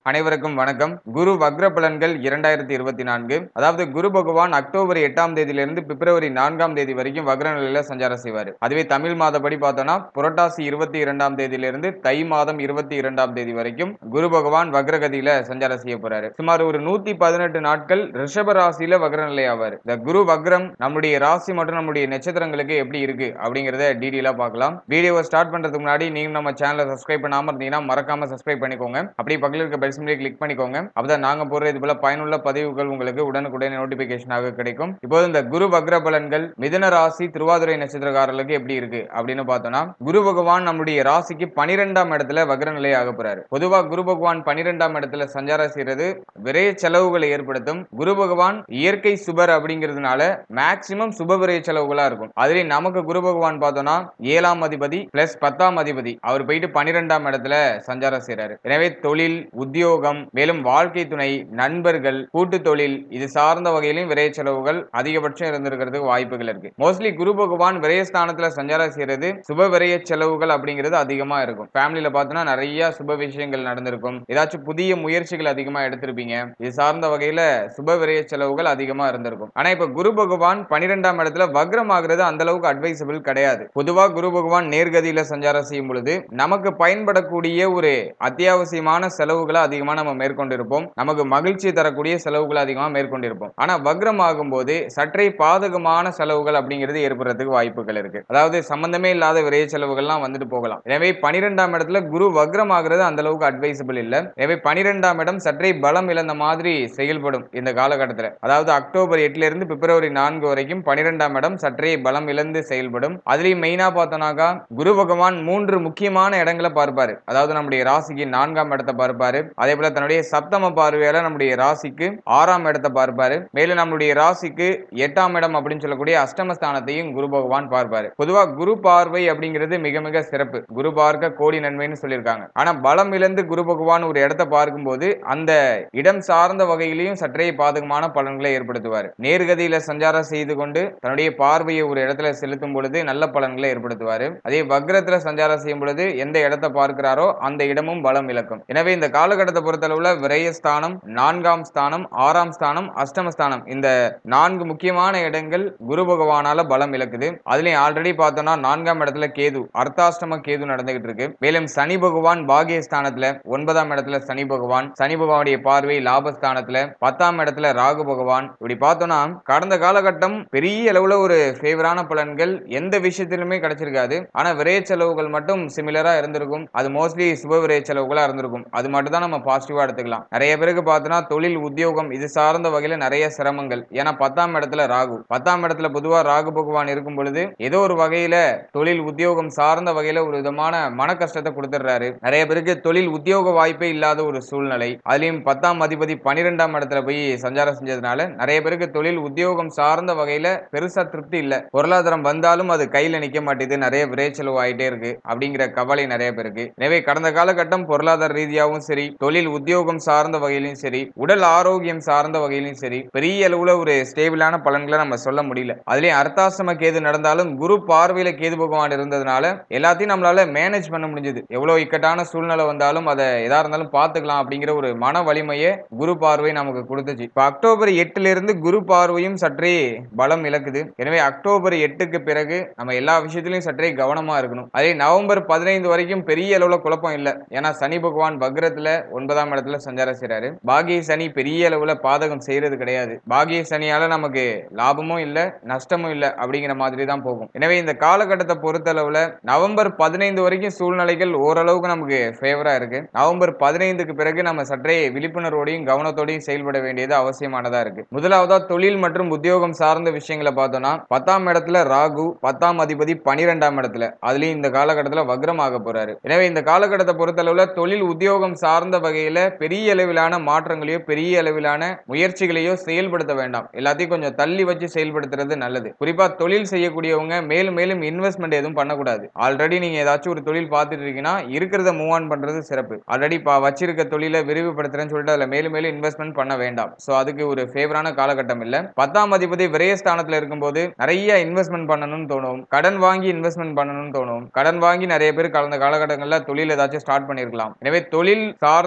அனைவருக்கும் வணக்கம் குரு வக்ர பலன்கள் இரண்டாயிரத்தி இருபத்தி நான்கு அதாவது குரு பகவான் அக்டோபர் எட்டாம் தேதியிலிருந்து பிப்ரவரி நான்காம் தேதி வரைக்கும் வக்ர நிலையில சஞ்சாரம் செய்வார் அதுவே தமிழ் மாதப்படி பார்த்தோம்னா புரட்டாசி இருபத்தி இரண்டாம் தேதியிலிருந்து தை மாதம் இருபத்தி இரண்டாம் தேதி வரைக்கும் குரு பகவான் வக்ரகதியில சஞ்சாரம் செய்ய போறாரு சுமார் ஒரு நூத்தி பதினெட்டு நாட்கள் ரிஷப ராசியில வக்ர நிலை ஆவார் இந்த குரு வக்ரம் நம்முடைய ராசி மற்றும் நம்முடைய நட்சத்திரங்களுக்கு எப்படி இருக்கு அப்படிங்கறத டீடெயிலா பார்க்கலாம் வீடியோவை ஸ்டார்ட் பண்றதுக்கு முன்னாடி நீங்க நம்ம சேனலை சப்ஸ்கிரைப் பண்ணாம இருந்தீங்கன்னா மறக்காம சப்ஸ்கிரைப் பண்ணிக்கோங்க அப்படியே பக்கத்தில் இருக்க பெல் சிம்லி கிளிக் பண்ணிக்கோங்க அப்பதான் நாங்க போடுற இது போல பயனுள்ள பதிவுகள் உங்களுக்கு உடனுக்குடன் நோட்டிபிகேஷனாக கிடைக்கும் இப்போது இந்த குரு வக்ர பலன்கள் மிதுன ராசி திருவாதிரை நட்சத்திரக்காரர்களுக்கு எப்படி இருக்கு அப்படின்னு பார்த்தோம்னா குரு பகவான் நம்முடைய ராசிக்கு பனிரெண்டாம் இடத்துல வக்ர நிலை ஆக போறாரு பொதுவா குரு பகவான் பனிரெண்டாம் இடத்துல சஞ்சாரம் செய்யறது விரைய செலவுகளை ஏற்படுத்தும் குரு பகவான் இயற்கை சுபர் அப்படிங்கிறதுனால மேக்சிமம் சுப விரைய செலவுகளா இருக்கும் அதுலயும் நமக்கு குரு பகவான் பார்த்தோம்னா ஏழாம் அதிபதி பிளஸ் பத்தாம் அதிபதி அவர் போயிட்டு பனிரெண்டாம் இடத்துல சஞ்சாரம் செய்றாரு எனவே தொழில் உத்தியோகம் மேலும் வாழ்க்கை துணை நண்பர்கள் கூட்டு தொழில் இது சார்ந்த வகையிலும் விரைய செலவுகள் அதிகபட்சம் இருந்திருக்கிறதுக்கு வாய்ப்புகள் இருக்கு மோஸ்ட்லி குரு பகவான் விரயஸ்தானத்துல சஞ்சாரம் செய்யறது சுப விரய செலவுகள் அப்படிங்கிறது அதிகமா இருக்கும் ஃபேமிலியில பார்த்தோம்னா நிறைய சுப விஷயங்கள் நடந்திருக்கும் ஏதாச்சும் புதிய முயற்சிகள் அதிகமா எடுத்திருப்பீங்க இது சார்ந்த வகையில சுப விரய செலவுகள் அதிகமா இருந்திருக்கும் ஆனா இப்ப குரு பகவான் பனிரெண்டாம் இடத்துல வக்ரம் ஆகுறது அந்த அளவுக்கு அட்வைசபிள் கிடையாது பொதுவா குரு பகவான் நேர்கதியில சஞ்சாரம் செய்யும் பொழுது நமக்கு பயன்படக்கூடிய ஒரு அத்தியாவசியமான செலவுகளை அதிகமா நம்ம மேற்கொண்டிருப்போம் நமக்கு மகிழ்ச்சி தரக்கூடிய செலவுகளை அதிகமா மேற்கொண்டிருப்போம் ஆனா வக்ரம் ஆகும்போது சற்றே பாதகமான செலவுகள் அப்படிங்கிறது ஏற்படுறதுக்கு வாய்ப்புகள் இருக்கு அதாவது சம்பந்தமே இல்லாத விரைய செலவுகள்லாம் வந்துட்டு போகலாம் எனவே பனிரெண்டாம் இடத்துல குரு வக்ரம் ஆகுறது அந்த அளவுக்கு அட்வைசபிள் இல்ல எனவே பனிரெண்டாம் இடம் சற்றே பலம் இழந்த மாதிரி செயல்படும் இந்த காலகட்டத்தில் அதாவது அக்டோபர் எட்டுல இருந்து பிப்ரவரி நான்கு வரைக்கும் பனிரெண்டாம் இடம் சற்றே பலம் இழந்து செயல்படும் அதுலயும் மெயினா பார்த்தோம்னாக்கா குரு பகவான் மூன்று முக்கியமான இடங்களை பார்ப்பாரு அதாவது நம்முடைய ராசிக்கு நான்காம் இடத்தை பார்ப்பாரு அதே போல தன்னுடைய சப்தம பார்வையால நம்முடைய ராசிக்கு ஆறாம் இடத்தை பார்ப்பாரு மேலும் நம்முடைய ராசிக்கு எட்டாம் இடம் அப்படின்னு சொல்லக்கூடிய அஷ்டமஸ்தானத்தையும் குரு பகவான் பார்ப்பாரு பொதுவா குரு பார்வை அப்படிங்கிறது மிக மிக சிறப்பு குரு பார்க்க கோடி நன்மைன்னு சொல்லியிருக்காங்க ஆனா பலம் இழந்து குரு பகவான் ஒரு இடத்தை பார்க்கும்போது அந்த இடம் சார்ந்த வகையிலையும் சற்றே பாதகமான பலன்களை ஏற்படுத்துவார் நேர்கதியில சஞ்சாரம் செய்து கொண்டு தன்னுடைய பார்வையை ஒரு இடத்துல செலுத்தும் பொழுது நல்ல பலன்களை ஏற்படுத்துவார் அதே வக்ரத்துல சஞ்சாரம் செய்யும் பொழுது எந்த இடத்தை பார்க்கிறாரோ அந்த இடமும் பலம் இழக்கும் எனவே இந்த காலகட்டத்தை பொறுத்தளவுல விரயஸ்தானம் நான்காம் ஸ்தானம் ஆறாம் ஸ்தானம் அஷ்டமஸ்தானம் இந்த நான்கு முக்கியமான இடங்கள் குரு பகவானால பலம் இழக்குது அதுலயும் ஆல்ரெடி பார்த்தோம்னா நான்காம் இடத்துல கேது அர்த்தாஷ்டம கேது நடந்துகிட்டு இருக்கு மேலும் சனி பகவான் பாகியஸ்தானத்துல ஒன்பதாம் இடத்துல சனி பகவான் சனி பகவானுடைய பார்வை லாபஸ்தானத்துல பத்தாம் இடத்துல ராகு பகவான் இப்படி பார்த்தோம்னா கடந்த காலகட்டம் பெரிய அளவுல ஒரு ஃபேவரான பலன்கள் எந்த விஷயத்திலுமே கிடைச்சிருக்காது ஆனா விரைய செலவுகள் மட்டும் சிமிலரா இருந்திருக்கும் அது மோஸ்ட்லி சுப விரைய செலவுகளா இருந்திருக்கும் அது மட்டும் தான் நம்ம பாசிட்டிவா எடுத்துக்கலாம் நிறைய பேருக்கு பார்த்தோம்னா தொழில் உத்தியோகம் இது சார்ந்த வகையில நிறைய சிரமங்கள் ஏன்னா பத்தாம் இடத்துல ராகு பத்தாம் இடத்துல பொதுவா ராகு பகவான் இருக்கும் பொழுது ஏதோ ஒரு வகையில தொழில் உத்தியோகம் சார்ந்த வகையில ஒரு விதமான மன கஷ்டத்தை கொடுத்துடுறாரு நிறைய பேருக்கு தொழில் உத்தியோக வாய்ப்பே இல்லாத ஒரு சூழ்நிலை அதுலயும் பத்தாம் அதிபதி பனிரெண்டாம் இடத்துல போய் சஞ்சாரம் செஞ்சதுனால நிறைய பேருக்கு தொழில் உத்தியோகம் சார்ந்த வகையில பெருசா திருப்தி இல்ல பொருளாதாரம் வந்தாலும் அது கையில நிக்க மாட்டேது நிறைய விரை செலவு ஆயிட்டே இருக்கு அப்படிங்கிற கவலை நிறைய பேருக்கு எனவே கடந்த காலகட்டம் பொருளாதார ரீதியாகவும் சரி தொழில் உத்தியோகம் சார்ந்த வகையிலும் சரி உடல் ஆரோக்கியம் சார்ந்த வகையிலும் சரி பெரிய அளவுல ஒரு ஸ்டேபிளான பலன்களை நம்ம சொல்ல முடியல அதுலயும் அர்த்தாசிரம கேது நடந்தாலும் குரு பார்வையில கேது பகவான் இருந்ததுனால எல்லாத்தையும் நம்மளால மேனேஜ் பண்ண முடிஞ்சது எவ்வளவு இக்கட்டான சூழ்நிலை வந்தாலும் அதை எதா இருந்தாலும் பார்த்துக்கலாம் அப்படிங்கிற ஒரு மன வலிமையை குரு பார்வை நமக்கு கொடுத்துச்சு இப்ப அக்டோபர் எட்டுல இருந்து குரு பார்வையும் சற்றே பலம் இழக்குது எனவே அக்டோபர் எட்டுக்கு பிறகு நம்ம எல்லா விஷயத்திலையும் சற்றே கவனமா இருக்கணும் அதே நவம்பர் பதினைந்து வரைக்கும் பெரிய அளவுல குழப்பம் இல்லை ஏன்னா சனி பகவான் வக்ரத்துல ஒன்பதாம் இடத்துல சஞ்சாரம் செய்றாரு பாகிய சனி பெரிய அளவுல பாதகம் செய்யறது கிடையாது பாகிய சனியால நமக்கு லாபமும் இல்ல நஷ்டமும் இல்ல அப்படிங்கிற மாதிரி தான் போகும் எனவே இந்த காலகட்டத்தை பொறுத்தளவுல நவம்பர் பதினைந்து வரைக்கும் சூழ்நிலைகள் ஓரளவுக்கு நமக்கு ஃபேவரா இருக்கு நவம்பர் பதினைந்துக்கு பிறகு நம்ம சற்றே விழிப்புணர்வோடையும் கவனத்தோடையும் செயல்பட வேண்டியது அவசியமானதா இருக்கு முதலாவதா தொழில் மற்றும் உத்தியோகம் சார்ந்த விஷயங்களை பார்த்தோம்னா பத்தாம் இடத்துல ராகு பத்தாம் அதிபதி பனிரெண்டாம் இடத்துல அதுலயும் இந்த காலகட்டத்துல வக்ரமாக போறாரு எனவே இந்த காலகட்டத்தை பொறுத்தளவுல தொழில் உத்தியோகம் சார்ந்த வகையில பெரிய அளவிலான மாற்றங்களையோ பெரிய அளவிலான முயற்சிகளையோ செயல்படுத்த வேண்டாம் எல்லாத்தையும் கொஞ்சம் தள்ளி வச்சு செயல்படுத்துறது நல்லது குறிப்பா தொழில் செய்யக்கூடியவங்க மேலும் மேலும் இன்வெஸ்ட்மெண்ட் எதுவும் பண்ணக்கூடாது ஆல்ரெடி நீங்க ஏதாச்சும் ஒரு தொழில் பார்த்துட்டு இருக்கீங்கன்னா இருக்கிறத மூவ் ஆன் பண்றது சிறப்பு ஆல்ரெடி வச்சிருக்க தொழிலை விரிவுபடுத்துறேன்னு சொல்லிட்டு அதுல மேலும் மேலும் இன்வெஸ்ட்மெண்ட் பண்ண வேண்டாம் சோ அதுக்கு ஒரு ஃபேவரான காலகட்டம் இல்ல பத்தாம் அதிபதி விரயஸ்தானத்துல இருக்கும்போது நிறைய இன்வெஸ்ட்மெண்ட் பண்ணணும்னு தோணும் கடன் வாங்கி இன்வெஸ்ட்மெண்ட் பண்ணணும்னு தோணும் கடன் வாங்கி நிறைய பேர் கலந்த காலகட்டங்கள்ல தொழில் ஏதாச்சும் ஸ்டார்ட் பண்ணிருக்கலாம் எனவே தொழில் சார்ந்த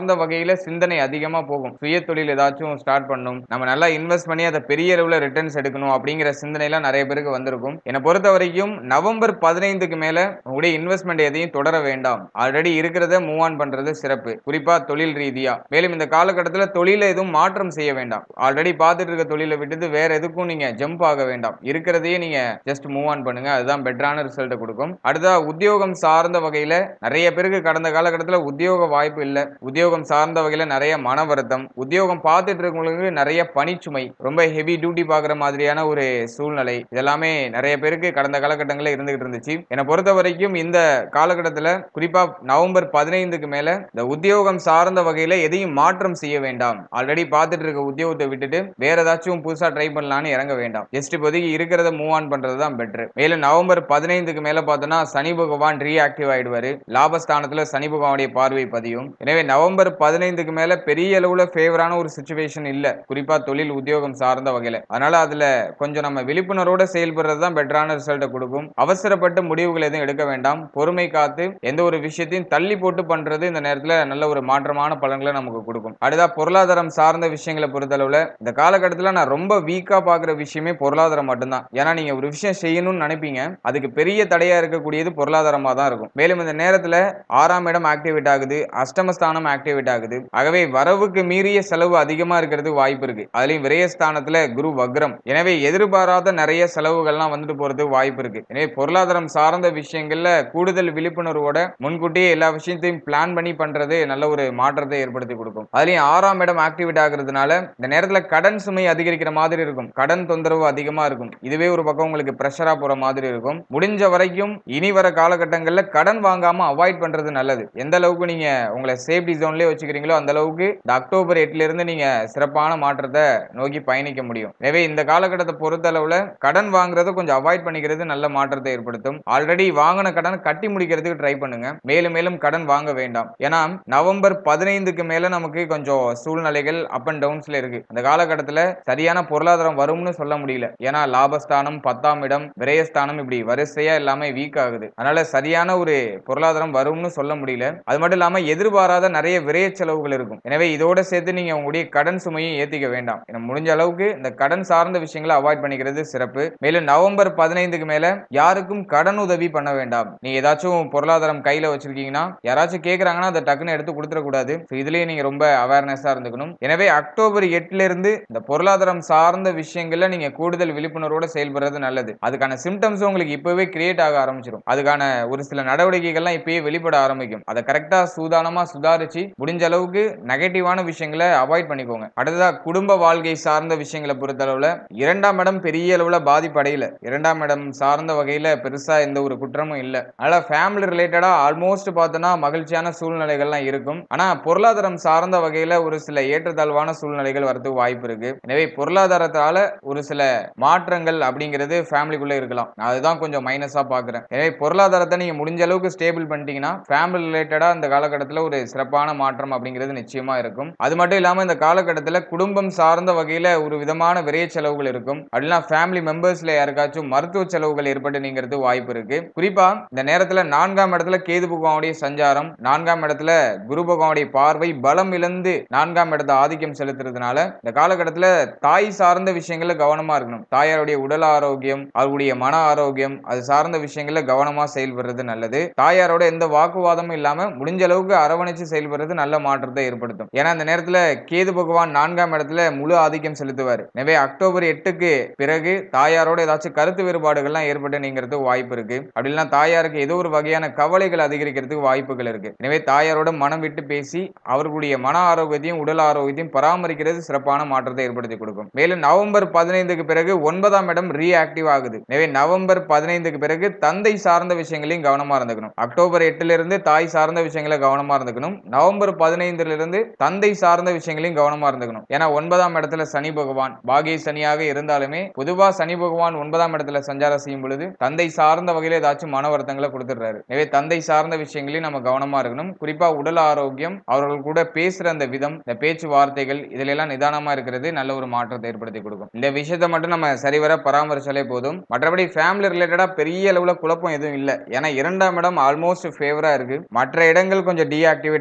சார்ந்த வகையில சிந்தனை அதிகமா போகும் சுய தொழில் ஏதாச்சும் ஸ்டார்ட் பண்ணும் நம்ம நல்லா இன்வெஸ்ட் பண்ணி அதை பெரிய அளவுல ரிட்டர்ன்ஸ் எடுக்கணும் அப்படிங்கிற சிந்தனை எல்லாம் நிறைய பேருக்கு வந்திருக்கும் என்னை பொறுத்த வரைக்கும் நவம்பர் பதினைந்துக்கு மேல உங்களுடைய இன்வெஸ்ட்மெண்ட் எதையும் தொடர வேண்டாம் ஆல்ரெடி இருக்கிறத மூவ் ஆன் பண்றது சிறப்பு குறிப்பா தொழில் ரீதியா மேலும் இந்த காலகட்டத்தில் தொழில எதுவும் மாற்றம் செய்ய வேண்டாம் ஆல்ரெடி பார்த்துட்டு இருக்க தொழிலை விட்டுட்டு வேற எதுக்கும் நீங்க ஜம்ப் ஆக வேண்டாம் இருக்கிறதையே நீங்க ஜஸ்ட் மூவ் ஆன் பண்ணுங்க அதுதான் பெட்டரான ரிசல்ட் கொடுக்கும் அடுத்தா உத்தியோகம் சார்ந்த வகையில நிறைய பேருக்கு கடந்த காலகட்டத்தில் உத்தியோக வாய்ப்பு இல்லை உத்தியோகம் சார்ந்த வகையில நிறைய மன வருத்தம் உத்தியோகம் பார்த்துட்டு இருக்கவங்களுக்கு நிறைய பணிச்சுமை ரொம்ப ஹெவி டியூட்டி பார்க்குற மாதிரியான ஒரு சூழ்நிலை இதெல்லாமே நிறைய பேருக்கு கடந்த காலகட்டங்களில் இருந்துகிட்டு இருந்துச்சு என்னை பொறுத்த வரைக்கும் இந்த காலகட்டத்தில் குறிப்பா நவம்பர் பதினைந்துக்கு மேல இந்த உத்தியோகம் சார்ந்த வகையில எதையும் மாற்றம் செய்ய வேண்டாம் ஆல்ரெடி பார்த்துட்டு இருக்க உத்தியோகத்தை விட்டுட்டு வேற ஏதாச்சும் புதுசா ட்ரை பண்ணலாம்னு இறங்க வேண்டாம் ஜஸ்ட் இப்போதைக்கு இருக்கிறத மூவ் ஆன் பண்றது தான் பெட்டர் மேலும் நவம்பர் பதினைந்துக்கு மேல பார்த்தோம்னா சனி பகவான் ரீஆக்டிவ் ஆயிடுவாரு லாபஸ்தானத்துல சனி பகவானுடைய பார்வை பதியும் எனவே நவம்பர் பதினைந்துக்கு மேல பெரிய அளவுல ஃபேவரான ஒரு சுச்சுவேஷன் இல்ல குறிப்பா தொழில் உத்தியோகம் சார்ந்த வகையில அதனால அதுல கொஞ்சம் நம்ம விழிப்புணர்வோட செயல்படுறது தான் பெட்டரான ரிசல்ட்டை கொடுக்கும் அவசரப்பட்டு முடிவுகள் எதுவும் எடுக்க வேண்டாம் பொறுமை காத்து எந்த ஒரு விஷயத்தையும் தள்ளி போட்டு பண்றது இந்த நேரத்துல நல்ல ஒரு மாற்றமான பலன்களை நமக்கு கொடுக்கும் அடுத்தா பொருளாதாரம் சார்ந்த விஷயங்களை பொறுத்தளவுல இந்த காலகட்டத்தில் நான் ரொம்ப வீக்கா பாக்குற விஷயமே பொருளாதாரம் மட்டும்தான் ஏன்னா நீங்க ஒரு விஷயம் செய்யணும்னு நினைப்பீங்க அதுக்கு பெரிய தடையா இருக்கக்கூடியது பொருளாதாரமா தான் இருக்கும் மேலும் இந்த நேரத்துல ஆறாம் இடம் ஆக்டிவேட் ஆகுது அஷ்டமஸ்தானம் ஆக்டிவேட் ஆகுது ஆகவே வரவுக்கு மீறிய செலவு அதிகமா இருக்கிறதுக்கு வாய்ப்பு இருக்கு அதுலயும் விரயஸ்தானத்துல குரு வக்ரம் எனவே எதிர்பாராத நிறைய செலவுகள்லாம் வந்துட்டு போறதுக்கு வாய்ப்பு இருக்கு எனவே பொருளாதாரம் சார்ந்த விஷயங்கள்ல கூடுதல் விழிப்புணர்வோட முன்கூட்டியே எல்லா விஷயத்தையும் பிளான் பண்ணி பண்றது நல்ல ஒரு மாற்றத்தை ஏற்படுத்தி கொடுக்கும் அதுலயும் ஆறாம் இடம் ஆக்டிவேட் ஆகுறதுனால இந்த நேரத்துல கடன் சுமை அதிகரிக்கிற மாதிரி இருக்கும் கடன் தொந்தரவு அதிகமா இருக்கும் இதுவே ஒரு பக்கம் உங்களுக்கு பிரஷரா போற மாதிரி இருக்கும் முடிஞ்ச வரைக்கும் இனி வர காலகட்டங்கள்ல கடன் வாங்காம அவாய்ட் பண்றது நல்லது எந்த அளவுக்கு நீங்க உங்களை சேஃப்டி ஜோன்லயே வச்சுக்கிறீங்களோ அந்த அளவுக்கு இந்த அக்டோபர் எட்டுல இருந்து நீங்க சிறப்பான மாற்றத்தை நோக்கி பயணிக்க முடியும் எனவே இந்த காலகட்டத்தை பொறுத்தளவுல கடன் வாங்குறத கொஞ்சம் அவாய்ட் பண்ணிக்கிறது நல்ல மாற்றத்தை ஏற்படுத்தும் ஆல்ரெடி வாங்கின கடன் கட்டி முடிக்கிறதுக்கு ட்ரை பண்ணுங்க மேலும் மேலும் கடன் வாங்க வேண்டாம் ஏன்னா நவம்பர் பதினைந்துக்கு மேல நமக்கு கொஞ்சம் சூழ்நிலைகள் அப் அண்ட் டவுன்ஸ்ல இருக்கு அந்த காலகட்டத்துல சரியான பொருளாதாரம் வரும்னு சொல்ல முடியல ஏன்னா லாபஸ்தானம் பத்தாம் இடம் விரயஸ்தானம் இப்படி வரிசையா எல்லாமே வீக் ஆகுது அதனால சரியான ஒரு பொருளாதாரம் வரும்னு சொல்ல முடியல அது மட்டும் இல்லாம எதிர்பாராத நிறைய விரைய செலவுகள் இருக்கும் எனவே இதோட சேர்த்து நீங்க உங்களுடைய கடன் சுமையும் ஏத்திக்க வேண்டாம் ஏன்னா முடிஞ்ச அளவுக்கு இந்த கடன் சார்ந்த விஷயங்களை அவாய்ட் பண்ணிக்கிறது சிறப்பு மேலும் நவம்பர் பதினைந்துக்கு மேல யாருக்கும் கடன் உதவி பண்ண வேண்டாம் நீ ஏதாச்சும் பொருளாதாரம் கையில வச்சிருக்கீங்கன்னா யாராச்சும் கேக்குறாங்கன்னா அதை டக்குன்னு எடுத்து கொடுத்துட கூடாது So இதுலயே நீங்க ரொம்ப அவேர்னஸா இருந்துக்கணும் எனவே அக்டோபர் எட்டுல இருந்து இந்த பொருளாதாரம் சார்ந்த விஷயங்கள்ல நீங்க கூடுதல் விழிப்புணர்வோட செயல்படுறது நல்லது அதுக்கான சிம்டம்ஸ் உங்களுக்கு இப்பவே கிரியேட் ஆக ஆரம்பிச்சிடும் அதுக்கான ஒரு சில நடவடிக்கைகள்லாம் இப்பயே வெளிப்பட ஆரம்பிக்கும் அதை கரெக்டா சூதானமா சுதாரிச்சு முடிஞ்ச அளவுக்கு நெகட்டிவான விஷயங்களை அவாய்ட் பண்ணிக்கோங்க அடுத்ததா குடும்ப வாழ்க்கை சார்ந்த விஷயங்களை பொறுத்தளவுல இரண்டாம் இடம் பெரிய அளவுல பாதிப்படையல இரண்டாம் இடம் சார்ந்த வகையில பெருசா எந்த ஒரு குற்றமும் இல்ல அதனால ஃபேமிலி ரிலேட்டடா ஆல்மோஸ்ட் பார்த்தோன்னா மகிழ்ச்சியான சூழ்நிலைகள்லாம் இருக்கும் ஆனா பொருளாதாரம் சார்ந்த வகையில ஒரு சில ஏற்றத்தாழ்வான சூழ்நிலைகள் வரதுக்கு வாய்ப்பு இருக்கு எனவே பொருளாதாரத்தால ஒரு சில மாற்றங்கள் அப்படிங்கிறது ஃபேமிலிக்குள்ள இருக்கலாம் நான் அதுதான் கொஞ்சம் மைனஸா பாக்குறேன் எனவே பொருளாதாரத்தை நீங்க முடிஞ்ச அளவுக்கு ஸ்டேபிள் பண்ணிட்டீங்கன்னா ஃபேமிலி ரிலேட்டடா இந்த காலகட்டத்தில் ஒரு சிறப்பான மாற்றம் அப்படிங்கிறது நிச்சயமா இருக்கும் அது மட்டும் இல்லாம இந்த காலகட்டத்தில் குடும்பம் சார்ந்த வகையில ஒரு விதமான விரைய செலவுகள் இருக்கும் அப்படின்னா ஃபேமிலி மெம்பர்ஸ்ல யாருக்காச்சும் மருத்துவ செலவுகள் ஏற்பட்டு நீங்கிறது வாய்ப்பு இருக்கு குறிப்பா இந்த நேரத்துல நான்காம் இடத்துல கேது பகவானுடைய சஞ்சாரம் நான்காம் இடத்துல குரு பகவானுடைய பார்வை பலம் இழந்து நான்காம் இடத்த ஆதிக்கம் செலுத்துறதுனால இந்த காலகட்டத்துல தாய் சார்ந்த விஷயங்கள்ல கவனமா இருக்கணும் தாயாருடைய உடல் ஆரோக்கியம் அவருடைய மன ஆரோக்கியம் அது சார்ந்த விஷயங்கள்ல கவனமா செயல்படுறது நல்லது தாயாரோட எந்த வாக்குவாதமும் இல்லாம முடிஞ்ச அளவுக்கு அரவணைச்சு செயல்படுறது நல்ல மாற்றத்தை ஏற்படுத்தும் ஏன்னா இந்த நேரத்துல கேது பகவான் நான்காம் இடத்துல முழு ஆதிக்கம் செலுத்துவார் எனவே அக்டோபர் எட்டுக்கு பிறகு தாயாரோட ஏதாச்சும் கருத்து வேறுபாடுகள்லாம் ஏற்பட்டு நீங்கிறதுக்கு வாய்ப்பு இருக்கு அப்படின்னா தாயாருக்கு ஏதோ ஒரு வகையான கவலைகள் அதிகரிக்கிறதுக்கு வாய்ப்புகள் இருக்கு எனவே தாயாரோட மனம் விட்டு பேசி அவர்களுடைய மன ஆரோக்கியத்தையும் உடல் ஆரோக்கியத்தையும் பராமரிக்கிறது சிறப்பான மாற்றத்தை ஏற்படுத்தி கொடுக்கும் மேலும் நவம்பர் பதினைந்துக்கு பிறகு ஒன்பதாம் இடம் ரீஆக்டிவ் ஆகுது எனவே நவம்பர் பதினைந்துக்கு பிறகு தந்தை சார்ந்த விஷயங்களையும் கவனமா இருந்துக்கணும் அக்டோபர் எட்டுல இருந்து தாய் சார்ந்த விஷயங்களை கவனமா இருந்துக்கணும் நவம்பர் பதினைந்துல இருந்து தந்தை சார்ந்த விஷயங்களையும் கவனமா இருந்துக்கணும் ஏன்னா ஒன்பதாம் இடத்துல சனி பகவான் பாகிய சனியாக இருந்தாலுமே பொதுவா சனி பகவான் ஒன்பதாம் இடத்துல சஞ்சாரம் செய்யும் பொழுது தந்தை சார்ந்த வகையில ஏதாச்சும் மன வருத்தங்களை கொடுத்துடுறாரு எனவே தந்தை சார்ந்த விஷயங்களையும் நம்ம கவனமா இருக்கணும் குறிப்பா உடல் ஆரோக்கியம் அவர்கள் கூட பேசுற அந்த விதம் இந்த பேச்சுவார்த்தைகள் இதுல எல்லாம் நிதானமா இருக்கிறது நல்ல ஒரு மாற்றத்தை ஏற்படுத்தி கொடுக்கும் இந்த விஷயத்தை மட்டும் நம்ம சரிவர பராமரிச்சாலே போதும் மற்றபடி ஃபேமிலி ரிலேட்டடா பெரிய அளவுல குழப்பம் எதுவும் இல்லை ஏன்னா இரண்டாம் இடம் ஆல்மோஸ்ட் ஃபேவரா இருக்கு மற்ற இடங்கள் கொஞ்சம் டீஆக்டிவேட் ஆகுறதுனால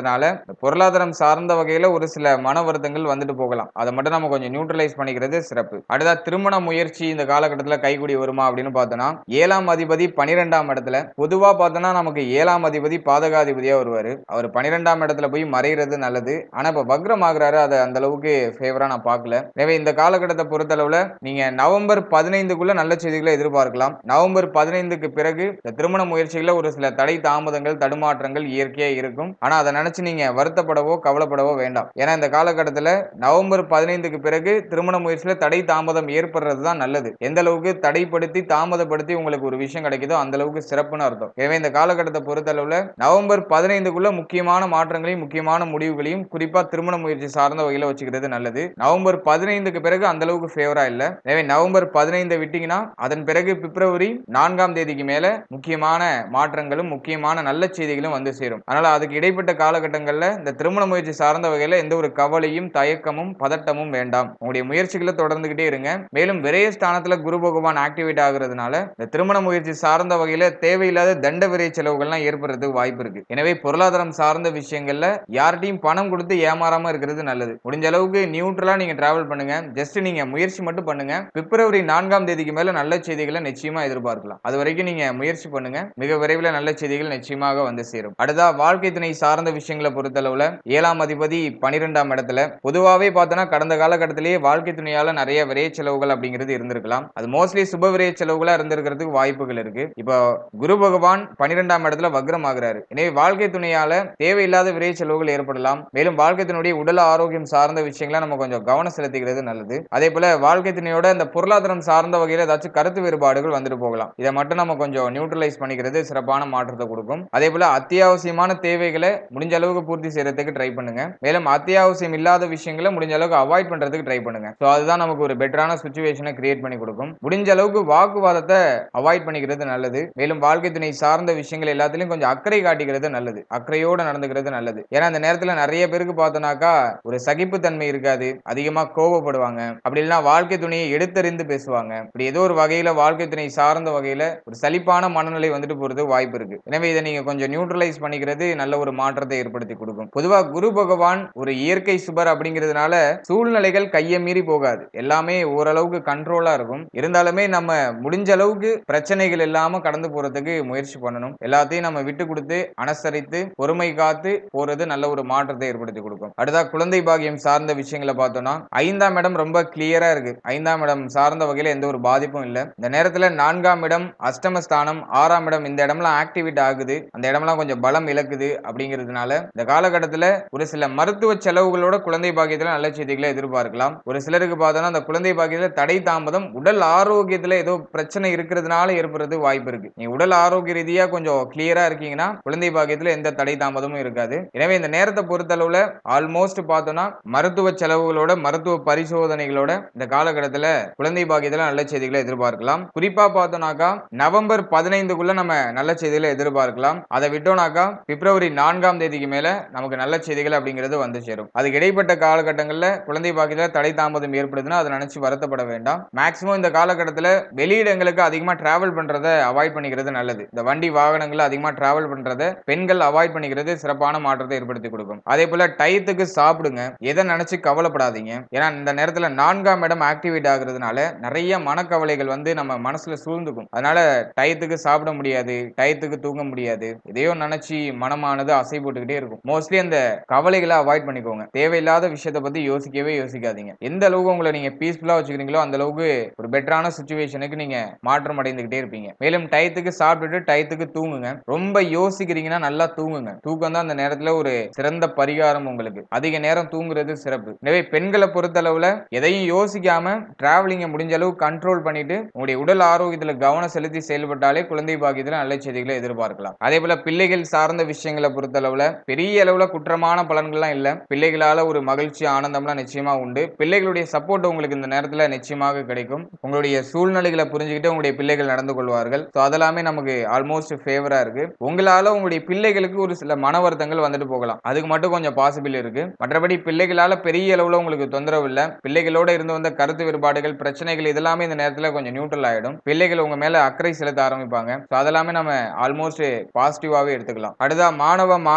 இருக்கிறதுனால இந்த பொருளாதாரம் சார்ந்த வகையில ஒரு சில மன வருத்தங்கள் வந்துட்டு போகலாம் அதை மட்டும் நம்ம கொஞ்சம் நியூட்ரலைஸ் பண்ணிக்கிறது சிறப்பு அடுத்தா திருமண முயற்சி இந்த காலகட்டத்தில் கைகூடி வருமா அப்படின்னு பார்த்தோம்னா ஏழாம் அதிபதி பனிரெண்டாம் இடத்துல பொதுவா பார்த்தோம்னா நமக்கு ஏழாம் அதிபதி பாதகாதிபதியா வருவாரு அவர் பனிரெண்டாம் இடத்துல போய் மறைகிறது நல்லது ஆனா இப்ப வக்ரம் ஆகுறாரு அதை அந்த அளவுக்கு ஃபேவரா நான் பார்க்கல எனவே இந்த காலகட்டத்தை பொறுத்தளவுல நீங்க நவம்பர் பதினைந்துக்குள்ள நல்ல செய்திகளை எதிர்பார்க்கலாம் நவம்பர் பதினைந்துக்கு பிறகு இந்த திருமண முயற்சிகளில் ஒரு சில தடை தாமதங்கள் தடுமாற்றங்கள் இயற்கையா இருக்கும் ஆனா அதை நினைச்சு நீங்க வருத்தப்படவோ கவலைப்படவோ வேண்டாம் ஏன்னா இந்த காலகட்டத்தில் நவம்பர் பதினைந்துக்கு பிறகு திருமண முயற்சியில தடை தாமதம் ஏற்படுறது தான் நல்லது எந்த அளவுக்கு தடைப்படுத்தி தாமதப்படுத்தி உங்களுக்கு ஒரு விஷயம் கிடைக்குதோ அந்த அளவுக்கு சிறப்புன்னு அர்த்தம் எனவே இந்த காலகட்டத்தை பொறுத்தளவுல நவம்பர் பதினைந்துக்குள்ள முக்கியமான மாற்றங்களையும் முக்கியமான முடிவுகளையும் குறிப்பா திருமண முயற்சி சார்ந்த வகையில வச்சுக்கிறது நல்லது நவம்பர் பதினைந்துக்கு பிறகு அந்த அளவுக்கு ஃபேவரா இல்ல எனவே நவம்பர் பதினைந்தை விட்டீங்கன்னா அதன் பிறகு பிப்ரவரி நான்காம் தேதிக்கு மேல முக்கியமான மாற்றங்களும் முக்கியமான நல்ல செய்திகளும் வந்து சேரும் அதனால அதுக்கு இடைப்பட்ட காலகட்டங்கள்ல இந்த திருமண முயற்சி சார்ந்த வகையில எந்த ஒரு கவலையும் தயக்கமும் பதட்டமும் வேண்டாம் உங்களுடைய முயற்சிகளை தொடர்ந்துகிட்டே இருங்க மேலும் விரய ஸ்தானத்துல குரு பகவான் ஆக்டிவேட் ஆகுறதுனால இந்த திருமண முயற்சி சார்ந்த வகையில தேவையில்லாத தண்ட விரை செலவுகள்லாம் ஏற்படுறதுக்கு வாய்ப்பு இருக்கு எனவே பொருளாதாரம் சார்ந்த விஷயங்கள்ல யார்கிட்டயும் பணம் கொடுத்து ஏமாறாம இருக்கிறது நல்லது முடிஞ்ச அளவுக்கு நியூட்ரலா நீங்க டிராவல் பண்ணுங்க ஜஸ்ட் நீங்க முயற்சி மட்டும் பண்ணுங்க பிப்ரவரி நான்காம் தேதிக்கு மேல நல்ல செய்திகளை நிச்சயமா எதிர்பார்க்கலாம் அது வரைக்கும் நீங்க முயற்சி பண்ணுங்க மிக விரைவில் நல்ல செய்திகள் நிச்சயமாக வந்து சேரும் அடுத்தா வாழ்க்கை துணை சார்ந்த விஷயங்களை பொறுத்தளவுல ஏழாம் அதிபதி பனிரெண்டாம் இடத்துல பொதுவாகவே பார்த்தோன்னா கடந்த காலகட்டத்திலேயே வாழ்க்கை துணையால நிறைய விரைய செலவுகள் அப்படிங்கிறது இருந்திருக்கலாம் அது மோஸ்ட்லி சுப விரைய செலவுகளா இருந்திருக்கிறதுக்கு வாய்ப்புகள் இருக்கு இப்போ குரு பகவான் பனிரெண்டாம் இடத்துல வக்ரம் ஆகுறாரு எனவே வாழ்க்கை துணையால தேவையில்லாத விரை செலவுகள் ஏற்படலாம் மேலும் வாழ்க்கை துணையுடைய உடல் ஆரோக்கியம் சார்ந்த விஷயங்களை நம்ம கொஞ்சம் கவனம் செலுத்திக்கிறது நல்லது அதே போல வாழ்க்கை துணையோட இந்த பொருளாதாரம் சார்ந்த வகையில் ஏதாச்சும் கருத்து வேறுபாடுகள் வந்துட்டு போகலாம் இதை மட்டும் நம்ம கொஞ்சம் நியூட்ரலைஸ் பண்ணிக்கிறது சிறப்பான மாற்றத்தை கொடுக்கும் அதே போல அத்தியாவசியமான தேவைகளை முடிஞ்ச அளவுக்கு பூர்த்தி செய்யறதுக்கு ட்ரை பண்ணுங்க மேலும் அத்தியாவசியம் இல்லாத விஷயங்களை முடிஞ்ச அளவுக்கு அவாய்ட் பண்றதுக்கு ட்ரை பண்ணுங்க ஸோ அதுதான் நமக்கு ஒரு பெட்டரான சுச்சுவேஷனை கிரியேட் பண்ணி கொடுக்கும் முடிஞ்ச அளவுக்கு வாக்குவாதத்தை அவாய்ட் பண்ணிக்கிறது நல்லது மேலும் வாழ்க்கை துணை சார்ந்த விஷயங்கள் எல்லாத்துலயும் கொஞ்சம் அக்கறை காட்டிக்கிறது நல்லது அக்கறையோட நடந்துக்கிறது நல்லது ஏன்னா அந்த நேரத்துல நிறைய பேருக்கு பார்த்தோம்னாக்கா ஒரு சகிப்புத்தன்மை இருக்காது அதிகமா கோபப்படுவாங்க அப்படி இல்லைன்னா வாழ்க்கை துணையை எடுத்தறிந்து பேசுவாங்க இப்படி ஏதோ ஒரு வகையில வாழ்க்கை துணை சார்ந்த வகையில ஒரு சலிப்பான மனநிலை வந்துட்டு போறது வாய்ப்பு இருக்கு எனவே இதை நீங்க கொஞ்சம் நியூட்ரலைஸ் பண்ணிக்கிறது நல்ல ஒரு மாற்றத்தை ஏற்படுத்தி கொடுக்கும் பொதுவா குரு பகவான் ஒரு இயற்கை சுபர் அப்படிங்கிறதுனால சூழ்நிலைகள் கையை மீறி போகாது எல்லாமே ஓரளவுக்கு கண்ட்ரோலா இருக்கும் இருந்தாலுமே நம்ம முடிஞ்ச அளவுக்கு பிரச்சனைகள் இல்லாம கடந்து போறதுக்கு முயற்சி பண்ணணும் எல்லாத்தையும் நம்ம விட்டு கொடுத்து அனுசரித்து பொறுமை காத்து போறது நல்ல ஒரு மாற்றத்தை ஏற்படுத்தி கொடுக்கும் அடுத்தா குழந்தை பாகியம் சார்ந்த விஷயங்களை பார்த்தோம்னா ஐந்தாம் இடம் ரொம்ப கிளியரா இருக்கு ஐந்தாம் இடம் சார்ந்த வகையில எந்த ஒரு பாதிப்பும் இல்லை இந்த நேரத்துல நான்காம் இடம் அஷ்டமஸ்தானம் ஆறாம் இடம் இந்த இடம்லாம் ஆக்டிவேட் ஆகுது அந்த இடம்லாம் கொஞ்சம் பலம் இழக்குது அப்படிங்கிறதுனால இந்த காலகட்டத்துல ஒரு சில மருத்துவ செலவுகளோட குழந்தை பாக்கியத்துல நல்ல செய்திகளை எதிர்பார்க்கலாம் ஒரு சிலருக்கு பார்த்தோம்னா அந்த குழந்தை பாக்கியத்துல தடை தாமதம் உடல் ஆரோக்கியத்துல ஏதோ பிரச்சனை இருக்கிறதுனால ஏற்படுறது வாய்ப்பு இருக்கு நீ உடல் ஆரோக்கிய ரீதியா கொஞ்சம் கிளியரா இருக்கீங்கன்னா குழந்தை பாக்கியத்துல எந்த தடை தாமதமும் இருக்காது எனவே இந்த நேரத்தை பொறுத்தளவுல ஆல்மோஸ்ட் பார்த்தோம்னா மருத்துவ செலவுகளோட மருத்துவ பரிசோதனைகளோட இந்த காலகட்டத்துல குழந்தை பாக்கியத்துல நல்ல செய்திகளை எதிர்பார்க்கலாம் குறிப்பா பார்த்தோம்னாக்கா நவம்பர் பதினைந்துக்குள்ள நம்ம நல்ல செய்திகளை எதிர்பார்க்கலாம் அதை விட்டோம்னாக்கா பிப்ரவரி நான்காம் தேதிக்கு மேல நமக்கு நல்ல செய்திகள் அப்படிங்கிறது வந்து சேரும் அதுக்கு இடைப்பட்ட காலகட்டங்கள்ல குழந்தை பாக்கியத்துல தடை தாமதம் ஏற்படுதுன்னா அதை நினைச்சு வருத்தப்பட வேண்டாம் மேக்சிமம் இந்த காலகட்டத்துல வெளியிடங்களுக்கு அதிகமா டிராவல் பண்றதை அவாய்ட் பண்ணிக்கிறது நல்லது இந்த வண்டி வாகனங்களை அதிகமா டிராவல் பண்றதை பெண்கள் அவாய்ட் பண்ணிக்கிறது சிறப்பான மாற்றத்தை ஏற்படுத்தி கொடுக்கும் அதே போல டயத்துக்கு சாப்பிடுங்க எதை நினைச்சு கவலைப்படாதீங்க ஏன்னா இந்த நேரத்துல நான்காம் இடம் ஆக்டிவேட் ஆகுறதுனால நிறைய மனக்கவலைகள் வந்து நம்ம மனசுல சூழ்ந்துக்கும் அதனால டயத்துக்கு சாப்பிட முடியாது டயத்துக்கு தூங்க முடியாது எதையோ நினைச்சு மனமானது அசை போட்டுக்கிட்டே இருக்கும் மோஸ்ட்லி அந்த கவலைகளை அவாய்ட் பண்ணிக்கோங்க தேவையில்லாத விஷயத்தை பத்தி யோசிக்கவே யோசிக்காதீங்க எந்த அளவுக்கு உங்களை நீங்க பீஸ்ஃபுல்லா வச்சுக்கிறீங்களோ அந்த அளவுக்கு ஒரு பெட்டரான சுச்சுவேஷனுக்கு நீங்க மாற்றம் அடைந்துகிட்டே இருப்பீங்க மேலும் டயத்துக்கு சாப்பிட்டுட்டு டயத்துக்கு தூங்குங்க ரொம்ப யோசிக்கிறீங்கன்னா நல்லா தூங்குங்க தூக்கம் தான் அந்த நேரத்துல ஒரு சிறந்த பரிகாரம் உங்களுக்கு அதிக நேரம் தூங்குறது சிறப்பு எனவே பெண்களை பொறுத்தளவுல எதையும் யோசிக்காம டிராவலிங்க முடிஞ்ச அளவு கண்ட்ரோல் பண்ணிட்டு உங்களுடைய உடல் ஆரோக்கியத்துல கவனம் செலுத்தி செயல்பட்டாலே குழந்தை பாக்கியத்துல நல்ல செய்திகளை எதிர்பார்க்கலாம் அதே போல பிள்ளைகள் சார்ந்த விஷயங்களை பொறுத்தளவுல பெரிய அளவுல குற்றமான பலன்கள்லாம் இல்ல பிள்ளைகளால ஒரு மகிழ்ச்சி ஆனந்தம்லாம் நிச்சயமா உண்டு பிள்ளைகளுடைய சப்போர்ட் உங்களுக்கு இந்த நேரத்துல நிச்சயமாக கிடைக்கும் உங்களுடைய சூழ்நிலைகளை புரிஞ்சுக்கிட்டு உங்களுடைய பிள்ளைகள் நடந்து கொள்வார்கள் ஸோ அதெல்லாமே நமக்கு ஆல்மோஸ்ட் ஃபேவரா இருக்கு உங்களால உங்களுடைய பிள்ளைகளுக்கு ஒரு சில மன வருத்தங்கள் வந்துட்டு போகலாம் அதுக்கு மட்டும் கொஞ்சம் பாசிபிள் இருக்கு மற்றபடி பிள்ளைகளால பெரிய அளவுல உங்களுக்கு தொந்தரவு இல்ல பிள்ளைகளோட இருந்து வந்த கருத்து வேறுபாடுகள் பிரச்சனைகள் இதெல்லாமே இந்த நேரத்துல கொஞ்சம் நியூட்ரல் ஆயிடும் பிள்ளைகள் உங்க மேல அக்கறை செலுத்த ஆரம்பிப்பாங்க ஸோ அதெல்லாமே நம்ம ஆல்மோஸ்ட் பாசிட்டிவாவே எடுத்துக்கலாம் அடுத்தா மாணவ மாணவிகளை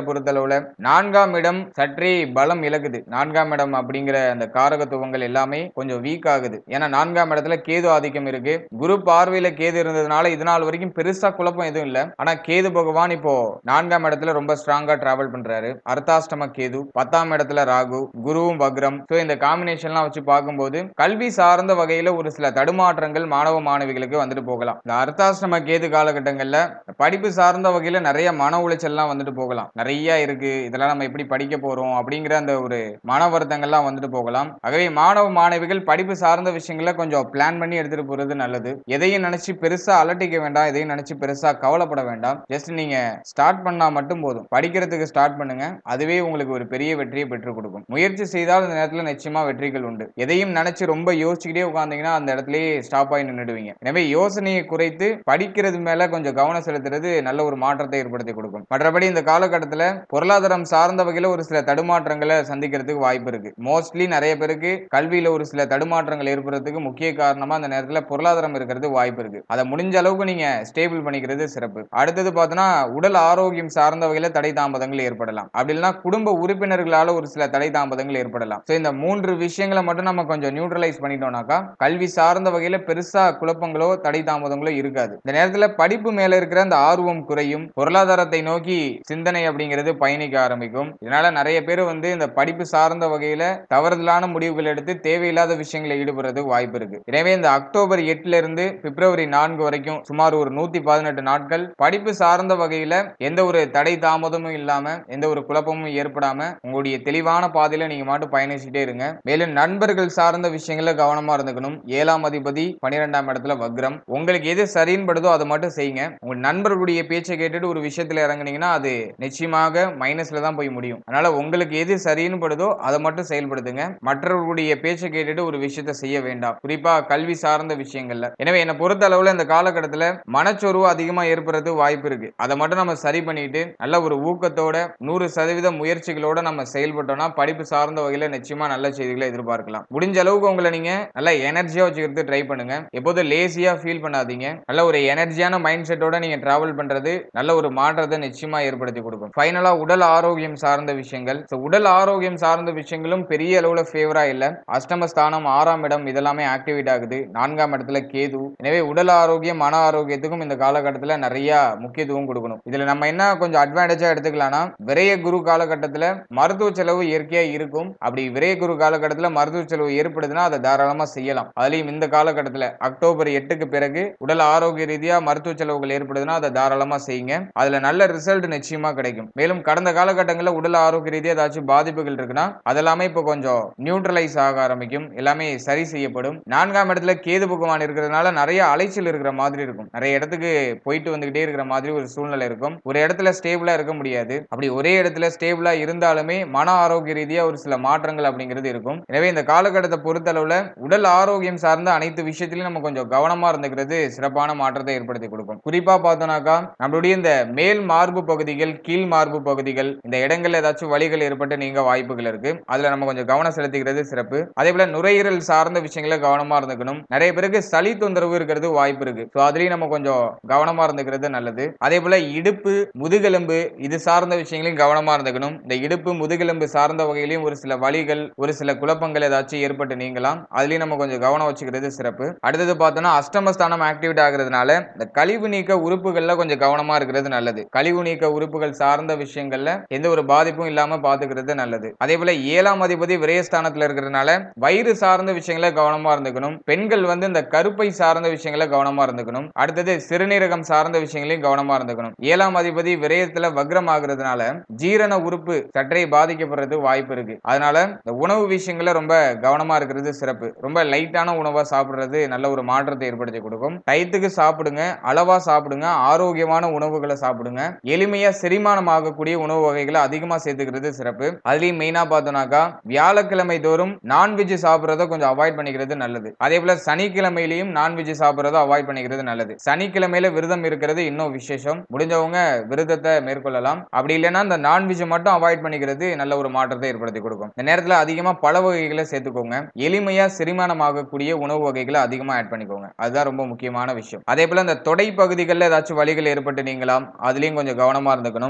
பொறுத்தளவுல நான்காம் இடம் சற்றே பலம் இழக்குது நான்காம் இடம் அப்படிங்கிற அந்த காரகத்துவங்கள் எல்லாமே கொஞ்சம் வீக் ஆகுது ஏன்னா நான்காம் இடத்துல கேது ஆதிக்கம் இருக்கு குரு பார்வையில கேது இருந்ததுனால இது நாள் வரைக்கும் பெருசா குழப்பம் எதுவும் இல்ல ஆனா கேது பகவான் இப்போ நான்காம் இடத்துல ரொம்ப ஸ்ட்ராங்கா டிராவல் பண்றாரு அர்த்தாஷ்டம கேது பத்தாம் இடத்துல ராகு குருவும் வக்ரம் ஸோ இந்த காம்பினேஷன்லாம் வச்சு பார்க்கும்போது கல்வி சார்ந்த வகையில ஒரு சில தடுமாற்றங்கள் மாணவ மாணவிகளுக்கு வந்துட்டு போகலாம் இந்த அர்த்தாஷ்டம கேது காலகட்டங்கள்ல படிப்பு சார்ந்த வகையில நிறைய மன உளைச்சல்லாம் வந்துட்டு போகலாம் நிறைய இருக்கு இதெல்லாம் நம்ம எப்படி படிக்க போறோம் அப்படிங்கிற அந்த ஒரு மன வருத்தங்கள்லாம் வந்துட்டு போகலாம் ஆகவே மாணவ மாணவிகள் படிப்பு சார்ந்த விஷயங்கள கொஞ்சம் பிளான் பண்ணி எடுத்துட்டு போறது நல்லது எதையும் நினைச்சு பெருசா அலட்டிக்க வேண்டாம் எதையும் நினைச்சு பெருசா கவலைப்பட வேண்டாம் ஜஸ்ட் நீங்க ஸ்டார்ட் பண்ணா மட்டும் போதும் படிக்கிறதுக்கு ஸ்டார்ட் பண்ணுங்க அதுவே உங்களுக்கு ஒரு பெரிய வெற்றியை பெற்றுக் கொடுக்கும் முயற்சி செய்தால் அந்த நேரத்துல நிச்சயமா வெற்றிகள் உண்டு எதையும் நினைச்சு ரொம்ப யோசிச்சுக்கிட்டே உட்காந்தீங்கன்னா அந்த இடத்துலயே ஸ்டாப் ஆகி நின்றுடுவீங்க எனவே யோசனையை குறைத்து படிக்கிறது மேல கொஞ்சம் கவனம் செலுத்துறது நல்ல ஒரு மாற்றத்தை ஏற்படுத்தி கொடுக்கும் மற்றபடி இந்த காலகட்டத்துல பொருளாதாரம் சார்ந்த வகையில ஒரு சில தடுமாற்றங்களை சந்திக்கிறதுக்கு வாய்ப்பு இருக்கு மோஸ்ட்லி நிறைய பேருக்கு கல்வியில ஒரு சில தடுமாற்றங்கள் ஏற்படுறதுக்கு முக்கிய காரணமா அந்த நேரத்துல பொருளாதாரம் இருக்கிறது வாய்ப்பு இருக்கு அதை முடிஞ்ச அளவுக்கு நீங்க ஸ்டேபிள் பண்ணிக்கிறது சிறப்பு அடுத்தது பார்த்தோன்னா உடல் ஆரோக்கியம் சார்ந்த வகையில தடை தாமதங்கள் ஏற்படலாம் அப்படி இல்லைன்னா குடும்ப உறுப்பினர்களால ஒரு சில தடை தாமதங்கள் ஏற்படலாம் ஸோ இந்த மூன்று விஷயங்களை மட்டும் நம்ம கொஞ்சம் நியூட்ரலைஸ் பண்ணிட்டோம்னாக்கா கல்வி சார்ந்த வகையில பெருசா குழப்பங்களோ தடை தாமதங்களோ இருக்காது இந்த நேரத்துல படிப்பு மேல இருக்கிற அந்த ஆர்வம் குறையும் பொருளாதாரத்தை நோக்கி சிந்தனை அப்படிங்கிறது பயணிக்க ஆரம்பிக்கும் இதனால நிறைய பேர் வந்து இந்த படிப்பு சார்ந்த வகையில தவறுதலான முடிவுகள் எடுத்து தேவையில்லாத விஷயங்களில் ஈடுபடுறது வாய்ப்பு இருக்கு எனவே இந்த அக்டோபர் எட்டுல இருந்து பிப்ரவரி நான்கு வரைக்கும் சுமார் ஒரு நூத்தி பதினெட்டு நாட்கள் படிப்பு சார்ந்த வகையில எந்த ஒரு தடை தாமதமும் இல்லாம எந்த ஒரு குழப்பமும் ஏற்படாம உங்களுடைய தெளிவான பாதையில நீங்க மாட்டு பயணிச்சுட்டே இருங்க மேலும் நண்பர்கள் சார்ந்த விஷயங்கள கவனமா இருந்துக்கணும் ஏழாம் அதிபதி பன்னிரெண்டாம் இடத்துல வக்ரம் உங்களுக்கு எது சரின்னு படுதோ அதை மட்டும் செய்யுங்க உங்க நண்பர்களுடைய பேச்சை கேட்டுட்டு ஒரு விஷயத்துல இறங்குனீங்கன்னா அது நிச்சயமாக மைனஸ்ல தான் போய் முடியும் அதனால உங்களுக்கு எது சரின்னு படுதோ அதை மட்டும் செயல்படுத்துங்க மற்றவர்களுடைய பேச்சை கேட்டுட்டு ஒரு விஷயத்த செய்ய வேண்டாம் குறிப்பா கல்வி சார்ந்த விஷயங்கள்ல எனவே என்னை பொறுத்த அளவுல இந்த காலகட்டத்துல மனச்சோர்வு அதிகமா ஏற்படுறது வாய்ப்பு இருக்கு அதை மட்டும் நம்ம சரி பண்ணிட்டு நல்ல ஒரு ஊக்கத்தோட நூறு சதவீத முயற்சிகளோட நம்ம செயல்பட்டோம்னா படிப்பு சார்ந்த வகையில நிச்சயமா நல்ல செய்திகளை எதிர்பார்க்கலாம் முடிஞ்ச அளவுக்கு உங்களை நீங்க நல்ல எனர்ஜியா வச்சுக்கிறது ட்ரை பண்ணுங்க எப்போதும் லேசியா ஃபீல் பண்ணாதீங்க நல்ல ஒரு எனர்ஜியான மைண்ட் செட்டோட நீங்க டிராவல் பண்றது நல்ல ஒரு மாற்றத்தை நிச்சயமா ஏற்படுத்தி கொடுக்கும் ஃபைனலா உடல் ஆரோக்கியம் சார்ந்த விஷயங்கள் So, உடல் ஆரோக்கியம் சார்ந்த விஷயங்களும் பெரிய அளவுல ஃபேவரா இல்ல அஷ்டமஸ்தானம் ஆறாம் இடம் இதெல்லாமே ஆக்டிவேட் ஆகுது நான்காம் இடத்துல கேது எனவே உடல் ஆரோக்கியம் மன ஆரோக்கியத்துக்கும் இந்த காலகட்டத்துல நிறைய முக்கியத்துவம் கொடுக்கணும் இதுல நம்ம என்ன கொஞ்சம் அட்வான்டேஜா எடுத்துக்கலாம்னா விரைய குரு காலகட்டத்துல மருத்துவ செலவு இயற்கையா இருக்கும் அப்படி விரைய குரு காலகட்டத்துல மருத்துவ செலவு ஏற்படுதுன்னா அதை தாராளமா செய்யலாம் அதுலயும் இந்த காலகட்டத்துல அக்டோபர் எட்டுக்கு பிறகு உடல் ஆரோக்கிய ரீதியா மருத்துவ செலவுகள் ஏற்படுதுன்னா அதை தாராளமா செய்யுங்க அதுல நல்ல ரிசல்ட் நிச்சயமா கிடைக்கும் மேலும் கடந்த காலகட்டங்களில் உடல் ஆரோக்கிய ரீதியா ஏதாச்சும் பாதிப்புகள் இருக்குன்னா அதெல்லாமே இப்போ கொஞ்சம் நியூட்ரலைஸ் ஆக ஆரம்பிக்கும் எல்லாமே சரி செய்யப்படும் நான்காம் இடத்துல கேது பகவான் இருக்கிறதுனால நிறைய அலைச்சல் இருக்கிற மாதிரி இருக்கும் நிறைய இடத்துக்கு போயிட்டு வந்துகிட்டே இருக்கிற மாதிரி ஒரு சூழ்நிலை இருக்கும் ஒரு இடத்துல ஸ்டேபிளா இருக்க முடியாது அப்படி ஒரே இடத்துல ஸ்டேபிளா இருந்தாலுமே மன ஆரோக்கிய ரீதியா ஒரு சில மாற்றங்கள் அப்படிங்கிறது இருக்கும் எனவே இந்த காலகட்டத்தை பொறுத்தளவுல உடல் ஆரோக்கியம் சார்ந்த அனைத்து விஷயத்திலும் நம்ம கொஞ்சம் கவனமா இருந்துக்கிறது சிறப்பான மாற்றத்தை ஏற்படுத்தி கொடுக்கும் குறிப்பா பார்த்தோம்னாக்கா நம்மளுடைய இந்த மேல் மார்பு பகுதிகள் கீழ் மார்பு பகுதிகள் இந்த இடங்கள்ல ஏதாச்சும் வலிகள் ஏற்பட்டு நீங்க வாய்ப்புகள் இருக்கு அதுல நம்ம கொஞ்சம் கவனம் செலுத்திக்கிறது சிறப்பு அதே போல நுரையீரல் சார்ந்த விஷயங்கள கவனமா இருந்துக்கணும் நிறைய பேருக்கு சளி தொந்தரவு இருக்கிறது வாய்ப்பு இருக்கு ஸோ அதுலயும் நம்ம கொஞ்சம் கவனமா இருந்துக்கிறது நல்லது அதே போல இடுப்பு முதுகெலும்பு இது சார்ந்த விஷயங்களையும் கவனமா இருந்துக்கணும் இந்த இடுப்பு முதுகெலும்பு சார்ந்த வகையிலையும் ஒரு சில வலிகள் ஒரு சில குழப்பங்கள் ஏதாச்சும் ஏற்பட்டு நீங்கலாம் அதுலயும் நம்ம கொஞ்சம் கவனம் வச்சுக்கிறது சிறப்பு அடுத்தது பார்த்தோம்னா அஷ்டமஸ்தானம் ஆக்டிவேட் ஆகுறதுனால இந்த கழிவு நீக்க உறுப்புகள்ல கொஞ்சம் கவனமா இருக்கிறது நல்லது கழிவு நீக்க உறுப்புகள் சார்ந்த விஷயங்கள்ல எந்த ஒரு பாதிப்பும் இல்லாம பாத்துக்கிறது நல்லது அதே போல ஏழாம் அதிபதி விரயஸ்தானத்துல இருக்கிறதுனால வயிறு சார்ந்த விஷயங்கள கவனமா இருந்துக்கணும் பெண்கள் வந்து இந்த கருப்பை சார்ந்த விஷயங்கள கவனமா இருந்துக்கணும் அடுத்தது சிறுநீரகம் சார்ந்த விஷயங்களையும் கவனமா இருந்துக்கணும் ஏழாம் அதிபதி விரயத்துல வக்ரம் ஆகுறதுனால ஜீரண உறுப்பு சற்றே பாதிக்கப்படுறது வாய்ப்பு இருக்கு அதனால இந்த உணவு விஷயங்கள ரொம்ப கவனமா இருக்கிறது சிறப்பு ரொம்ப லைட்டான உணவா சாப்பிடுறது நல்ல ஒரு மாற்றத்தை ஏற்படுத்தி கொடுக்கும் டயத்துக்கு சாப்பிடுங்க அளவா சாப்பிடுங்க ஆரோக்கியமான உணவுகளை சாப்பிடுங்க எளிமையா செரிமானம் ஆகக்கூடிய உணவு வகைகளை அதிகமா சேர்த்துக்கிறது சிறப்பு அதுலயும் மெயினா பார்த்தோம்னாக்கா வியாழக்கிழமை தோறும் நான்வெஜ் சாப்பிடுறத கொஞ்சம் அவாய்ட் பண்ணிக்கிறது நல்லது அதே போல சனிக்கிழமையிலையும் நான்வெஜ் சாப்பிடுறத அவாய்ட் பண்ணிக்கிறது நல்லது சனிக்கிழமையில விரதம் இருக்கிறது இன்னும் விசேஷம் முடிஞ்சவங்க விரதத்தை மேற்கொள்ளலாம் அப்படி இல்லைன்னா இந்த நான்வெஜ் மட்டும் அவாய்ட் பண்ணிக்கிறது நல்ல ஒரு மாற்றத்தை ஏற்படுத்தி கொடுக்கும் இந்த நேரத்துல அதிகமா பழ வகைகளை சேர்த்துக்கோங்க எளிமையா செரிமானம் ஆகக்கூடிய உணவு வகைகளை அதிகமா ஆட் பண்ணிக்கோங்க அதுதான் ரொம்ப முக்கியமான விஷயம் அதே போல இந்த தொடை பகுதிகளில் ஏதாச்சும் வலிகள் ஏற்பட்டு நீங்களாம் அதுலயும் கொஞ்சம் கவனமா இருந்துக்கணும் மேலும் இந்த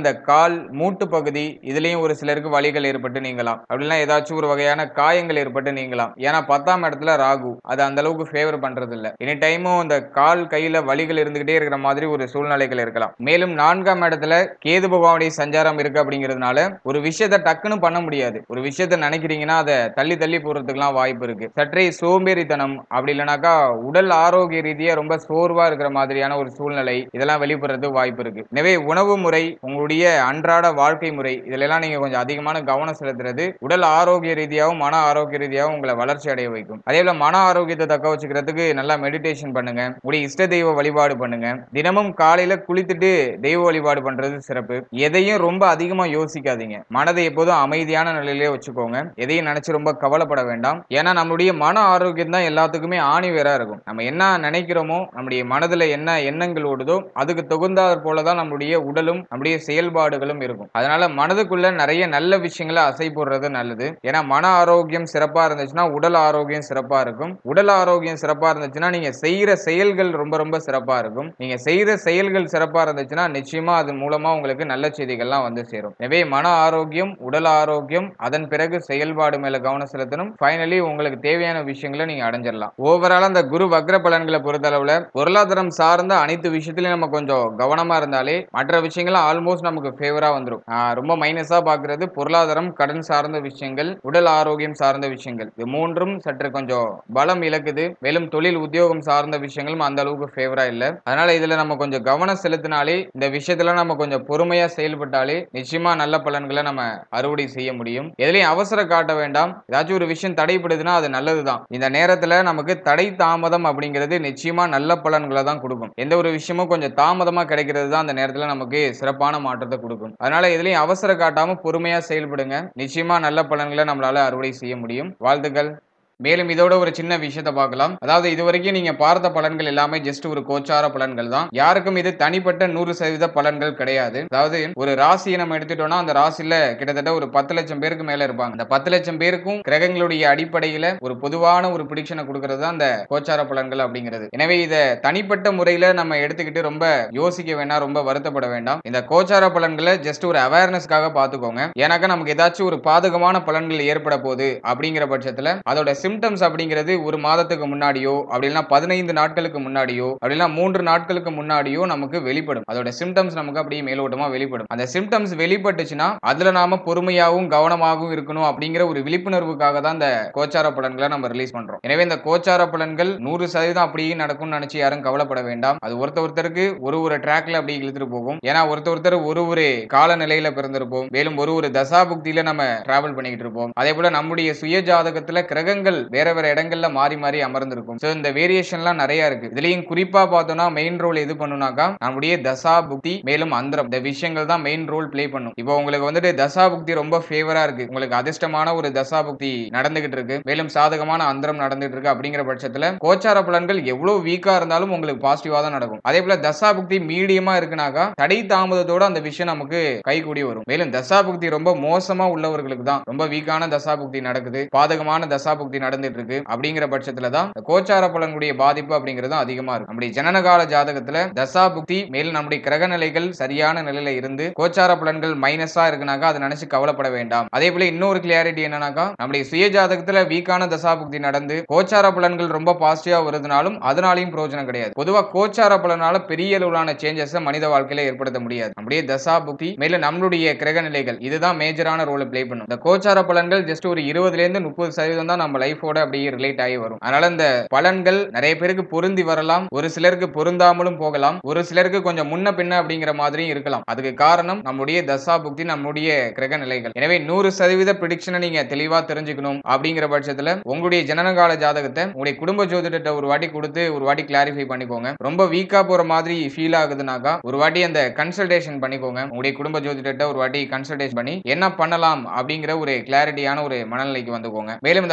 இந்த கால் மூட்டு பகுதி இதுலயும் ஒரு சிலருக்கு வலிகள் ஏற்பட்டு நீங்கலாம் அப்படின்னா ஏதாச்சும் ஒரு வகையான காயங்கள் ஏற்பட்டு நீங்கலாம் ஏன்னா பத்தாம் இடத்துல ராகு அது அந்த அளவுக்கு ஃபேவர் பண்றது இல்ல எனி டைமும் இந்த கால் கையில வலிகள் இருந்துகிட்டே இருக்கிற மாதிரி ஒரு சூழ்நிலைகள் இருக்கலாம் மேலும் நான்காம் இடத்துல கேது பகவானுடைய சஞ்சாரம் இருக்கு அப்படிங்கிறதுனால ஒரு விஷயத்த டக்குன்னு பண்ண முடியாது ஒரு விஷயத்த நினைக்கிறீங்கன்னா அதை தள்ளி தள்ளி போறதுக்குலாம் வாய்ப்பு இருக்கு சற்றே சோம்பேறித்தனம் அப்படி இல்லைனாக்கா உடல் ஆரோக்கிய ரீதியா ரொம்ப சோர்வா இருக்கிற மாதிரியான ஒரு சூழ்நிலை இதெல்லாம் வெளிப்படுறது வாய்ப்பு இருக்கு எனவே உணவு முறை உங்களுடைய அன்றாட வாழ்க்கை முறை இதுல எல்லாம் நீங்க கொஞ்சம் அதிகமான கவனம் செலுத்துறது உடல் ஆரோக்கிய ரீதியாகவும் மன ஆரோக்கிய ரீதியாகவும் உங்களை வளர்ச்சி அடைய வைக்கும் அதே போல மன ஆரோக்கியத்தை தக்க வச்சுக்கிறதுக்கு நல்லா மெடிடேஷன் பண்ணுங்க உங்களுடைய இஷ்ட தெய்வ வழிபாடு பண்ணுங்க தினமும் காலையில குளித்துட்டு தெய்வ வழிபாடு பண்றது சிறப்பு எதையும் ரொம்ப அதிகமா யோசிக்காதீங்க மனதை எப்போதும் அமைதியான நிலையிலே வச்சுக்கோங்க எதையும் நினைச்சு ரொம்ப கவலைப்பட வேண்டாம் ஏன்னா நம்மளுடைய மன ஆரோக்கியம் தான் எல்லாத்துக்குமே ஆணி வேறா இருக்கும் நம்ம என்ன நினைக்கிறோமோ நம்முடைய மனதுல என்ன எண்ணங்கள் ஓடுதோ அதுக்கு தகுந்தாற் போலதான் நம்மளுடைய உடலும் நம்முடைய செயல்பாடுகளும் இருக்கும் அதனால மனதுக்குள்ள நிறைய நல்ல விஷயங்களை அசை போடுறது நல்லது ஏன்னா மன ஆரோக்கியம் சிறப்பா இருந்துச்சுன்னா உடல் ஆரோக்கியம் சிறப்பா இருக்கும் உடல் ஆரோக்கியம் சிறப்பா இருந்துச்சுன்னா நீங்க செய்யற செயல்கள் ரொம்ப ரொம்ப சிறப்பா இருக்கும் நீங்க செய்யற செயல்கள் சிறப்பா இருந்துச்சுன்னா நிச்சயமா அது மூலமா உங்களுக்கு நல்ல செய்திகள்லாம் வந்து சேரும் எனவே மன ஆரோக்கியம் உடல் ஆரோக்கியம் அதன் பிறகு செயல்பாடு மேல கவனம் செலுத்தணும் ஃபைனலி உங்களுக்கு தேவையான விஷயங்களை நீங்க அடைஞ்சிடலாம் ஓவரால் அந்த குரு வக்ர பலன்களை பொறுத்தளவுல பொருளாதாரம் சார்ந்த அனைத்து விஷயத்திலயும் நம்ம கொஞ்சம் கவனமா இருந்தாலே மற்ற விஷயங்கள்லாம் ஆல்மோஸ்ட் நமக்கு ஃபேவரா வந்துடும் ஆஹ் ரொம்ப மைனஸா பாக்குறது பொருளாதாரம் கடன் சார்ந்த விஷயங்கள் உடல் ஆரோக்கியம் சார்ந்த விஷயங்கள் இது மூன்றும் சற்று கொஞ்சம் பலம் இழக்குது மேலும் தொழில் உத்தியோகம் சார்ந்த விஷயங்களும் அந்த அளவுக்கு ஃபேவரா இல்ல அதனால இதுல நம்ம கொஞ்சம் கவனம் செலுத்தினாலே இந்த விஷயத்துல நம்ம கொஞ்சம் பொறுமையா செயல்பட்டாலே நிச்சயமா நல்ல பலன்களை நம்ம அறுவடை செய்ய முடியும் எதுலயும் அவசரம் காட்ட வேண்டாம் ஏதாச்சும் ஒரு விஷயம் தடைப்படுதுன்னா அது நல்லதுதான் இந்த நேரத்துல நமக்கு தடை தாமதம் அப்படிங்கிறது நிச்சயமா நல்ல பலன்களை தான் கொடுக்கும் எந்த ஒரு விஷயமும் கொஞ்சம் தாமதமா கிடைக்கிறது தான் அந்த நேரத்துல நமக்கு சிறப்பான மாற்றத்தை கொடுக்கும் அதனால எதுலயும் அவசரம் காட்டாம பொறுமையா செயல்படுங்க நிச்சயமா நல்ல பலன்களை நம்மளால அறுவடை செய்ய முடியும் வாழ்த்துக்கள் மேலும் இதோட ஒரு சின்ன விஷயத்தை பார்க்கலாம் அதாவது இதுவரைக்கும் நீங்க பார்த்த பலன்கள் எல்லாமே ஜஸ்ட் ஒரு கோச்சார பலன்கள் தான் யாருக்கும் இது தனிப்பட்ட நூறு சதவீத பலன்கள் கிடையாது அதாவது ஒரு ராசியை நம்ம எடுத்துட்டோம்னா அந்த ராசியில கிட்டத்தட்ட ஒரு பத்து லட்சம் பேருக்கு மேல இருப்பாங்க அந்த பத்து லட்சம் பேருக்கும் கிரகங்களுடைய அடிப்படையில ஒரு பொதுவான ஒரு ப்ரிடிக்ஷனை கொடுக்கறது தான் அந்த கோச்சார பலன்கள் அப்படிங்கிறது எனவே இதை தனிப்பட்ட முறையில நம்ம எடுத்துக்கிட்டு ரொம்ப யோசிக்க வேண்டாம் ரொம்ப வருத்தப்பட வேண்டாம் இந்த கோச்சார பலன்களை ஜஸ்ட் ஒரு அவேர்னஸ்க்காக பார்த்துக்கோங்க ஏன்னாக்கா நமக்கு ஏதாச்சும் ஒரு பாதகமான பலன்கள் ஏற்பட போகுது அப்படிங்கிற பட்சத்துல அதோட சிம்டம்ஸ் அப்படிங்கிறது ஒரு மாதத்துக்கு முன்னாடியோ அப்படி இல்லைன்னா பதினைந்து நாட்களுக்கு முன்னாடியோ அப்படி இல்லைன்னா மூன்று நாட்களுக்கு முன்னாடியோ நமக்கு வெளிப்படும் அதோட சிம்டம்ஸ் நமக்கு அப்படியே மேலோட்டமா வெளிப்படும் அந்த சிம்டம்ஸ் வெளிப்பட்டுச்சுன்னா அதுல நாம பொறுமையாகவும் கவனமாகவும் இருக்கணும் அப்படிங்கிற ஒரு விழிப்புணர்வுக்காக தான் இந்த கோச்சார பலன்களை நம்ம ரிலீஸ் பண்றோம் எனவே இந்த கோச்சார பலன்கள் நூறு சதவீதம் அப்படியே நடக்கும்னு நினைச்சு யாரும் கவலைப்பட வேண்டாம் அது ஒருத்த ஒருத்தருக்கு ஒரு ஒரு ட்ராக்ல அப்படி இழுத்துட்டு போகும் ஏன்னா ஒருத்த ஒருத்தர் ஒரு ஒரு காலநிலையில பிறந்திருப்போம் மேலும் ஒரு ஒரு தசாபுக்தியில நம்ம டிராவல் பண்ணிக்கிட்டு இருப்போம் அதே போல நம்முடைய சுய ஜாதகத்துல கிரகங்கள் வேற வேற இடங்கள்ல மாறி மாறி அமர்ந்திருக்கும் சோ இந்த வேரியேஷன்லாம் நிறைய இருக்கு இதுலயும் குறிப்பா பார்த்தோம்னா மெயின் ரோல் எது பண்ணுனாக்கா நம்முடைய தசா புக்தி மேலும் அந்தரம் இந்த விஷயங்கள் தான் மெயின் ரோல் ப்ளே பண்ணும் இப்போ உங்களுக்கு வந்துட்டு தசா புக்தி ரொம்ப ஃபேவரா இருக்கு உங்களுக்கு அதிர்ஷ்டமான ஒரு தசா புக்தி நடந்துகிட்டு இருக்கு மேலும் சாதகமான அந்தரம் நடந்துட்டு இருக்கு அப்படிங்கிற பட்சத்துல கோச்சார பலன்கள் எவ்வளவு வீக்கா இருந்தாலும் உங்களுக்கு பாசிட்டிவா தான் நடக்கும் அதே போல தசா புக்தி மீடியமா இருக்குனாக்கா தடை தாமதத்தோட அந்த விஷயம் நமக்கு கைகூடி வரும் மேலும் தசா புக்தி ரொம்ப மோசமா உள்ளவர்களுக்கு தான் ரொம்ப வீக்கான தசா புக்தி நடக்குது பாதகமான தசா புக்தி நடந்துட்டு இருக்கு அப்படிங்கிற பட்சத்துல தான் இந்த கோச்சார பலன்களுடைய பாதிப்பு அப்படிங்கிறது அதிகமா இருக்கும் நம்முடைய ஜனனகால ஜாதகத்துல தசா புக்தி மேலும் நம்முடைய கிரக நிலைகள் சரியான நிலையில இருந்து கோச்சார பலன்கள் மைனஸா இருக்குனாக்கா அதை நினைச்சு கவலைப்பட வேண்டாம் அதே போல இன்னொரு கிளியாரிட்டி என்னன்னாக்கா நம்முடைய சுய ஜாதகத்துல வீக்கான தசா புக்தி நடந்து கோச்சார பலன்கள் ரொம்ப பாசிட்டிவா வருதுனாலும் அதனாலையும் பிரயோஜனம் கிடையாது பொதுவா கோச்சார பலனால பெரிய அளவிலான சேஞ்சஸ் மனித வாழ்க்கையில ஏற்படுத்த முடியாது நம்முடைய தசா புக்தி மேலும் நம்மளுடைய கிரக நிலைகள் இதுதான் மேஜரான ரோலை பிளே பண்ணும் இந்த கோச்சார பலன்கள் ஜஸ்ட் ஒரு இருபதுல இருந்து முப்பது சதவீதம் தான் நம்ம லைஃபோட அப்படியே ரிலேட் ஆகி வரும் அதனால இந்த பலன்கள் நிறைய பேருக்கு பொருந்தி வரலாம் ஒரு சிலருக்கு பொருந்தாமலும் போகலாம் ஒரு சிலருக்கு கொஞ்சம் முன்ன பின்ன அப்படிங்கிற மாதிரியும் இருக்கலாம் அதுக்கு காரணம் நம்முடைய தசா புக்தி நம்முடைய கிரக நிலைகள் எனவே நூறு சதவீத ப்ரிடிக்ஷனை நீங்க தெளிவா தெரிஞ்சுக்கணும் அப்படிங்கிற பட்சத்துல உங்களுடைய ஜனனகால ஜாதகத்தை உங்களுடைய குடும்ப ஜோதிடத்தை ஒரு வாட்டி கொடுத்து ஒரு வாட்டி கிளாரிஃபை பண்ணிக்கோங்க ரொம்ப வீக்கா போற மாதிரி ஃபீல் ஆகுதுனாக்கா ஒரு வாட்டி அந்த கன்சல்டேஷன் பண்ணிக்கோங்க உங்களுடைய குடும்ப ஜோதிடத்தை ஒரு வாட்டி கன்சல்டேஷன் பண்ணி என்ன பண்ணலாம் அப்படிங்கிற ஒரு கிளாரிட்டியான ஒரு மனநிலைக்கு வந்துக்கோங்க மேலும் இந்த கோச்சார